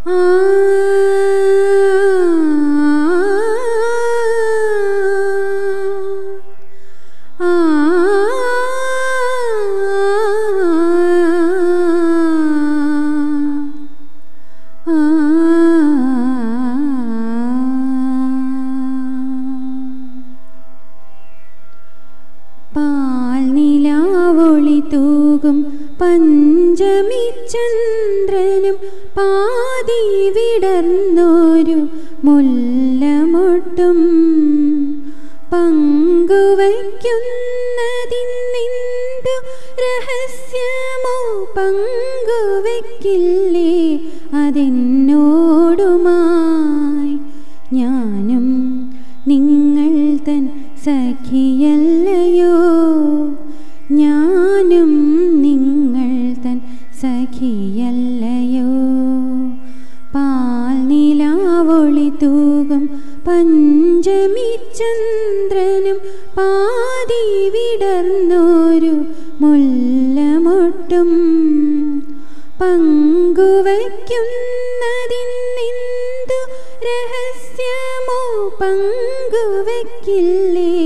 പാൽനിലാവൊളി തൂകും പഞ്ചമി ചന്ദ്രനും പാതി വിടർന്നൊരു മുല്ലമൊട്ടും പങ്കുവയ്ക്കുന്നതിന്നിന്തു രഹസ്യമോ പങ്കുവയ്ക്കില്ലേ അതെന്നോടുമായി ഞാനും നിങ്ങൾ തൻ സഖിയല്ലയോ ഞാനും നിങ്ങൾ തൻ സഖിയല്ലയോ പാൽനിലാവൊളി തൂകും പഞ്ചമി ചന്ദ്രനും പാതി വിടർന്നൊരു മുല്ലമൊട്ടും പങ്കുവയ്ക്കുന്നതിന്നിന്തു രഹസ്യമോ പങ്കുവയ്ക്കില്ലേ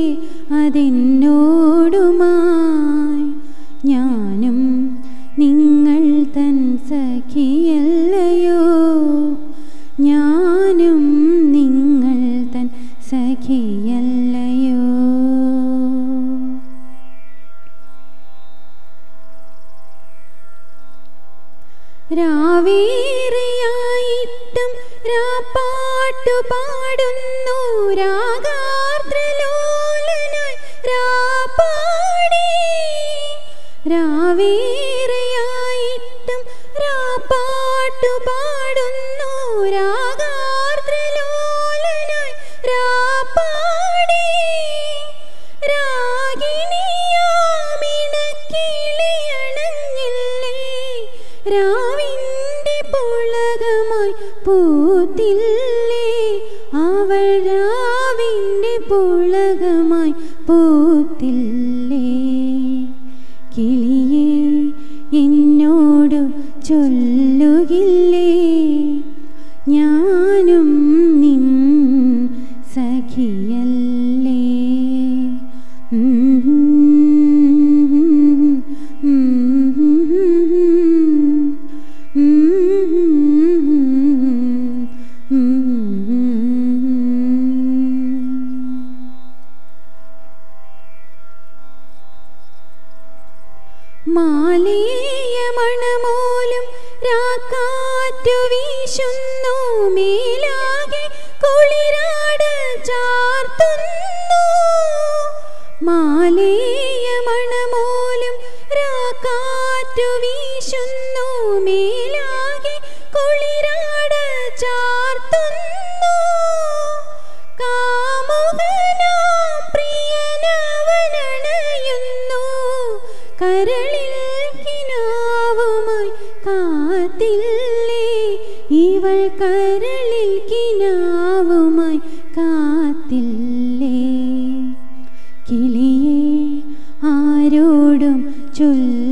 അതെന്നോടുമായി ഞാനും നിങ്ങൾ തൻ സഖിയല്ലയോ ഞാനും നിങ്ങൾ തൻ സഖിയല്ലയോ രാവേറെയായിട്ടും രാപ്പാട്ടു പാടുന്നു രാഗാർദ്രലോലനായി രാപ്പാടി രാവേറെയായിട്ടും രാപ്പാട്ടു പാടുന്നു രാഗാർദ്രലോലനായി രാപ്പാടി രാഗിണിയാമിണക്കിളിയണഞ്ഞില്ലേ രാവിൻ്റെ പുളകമായി പൂത്തില്ലേ അവൾ രാവിൻ്റെ പുളകമായി പൂത്തില്ലേ കിളിയെ എന്നോടു ചൊല്ലുകില്ലേ ഞാനും നിൻ സഖിയല്ലേ മാലേയമണമോലും രാക്കാറ്റു വീശുന്നു മേലാകെ കുളിരാട് ചാർത്തുന്നു മാലേയമണമോലും രാക്കാറ്റു വീശുന്നു മേലാകെ കുളിരാട് ചാർത്തുന്നു കാമുകനാം പ്രിയനവനണയുന്നു കരളിൽ കിനാവുമായി കാത്തില്ലേ ഇവൾ കരളിൽ കിനാവുമായി കാത്തില്ലേ കിളിയെ ആരോടും ചൊല്ല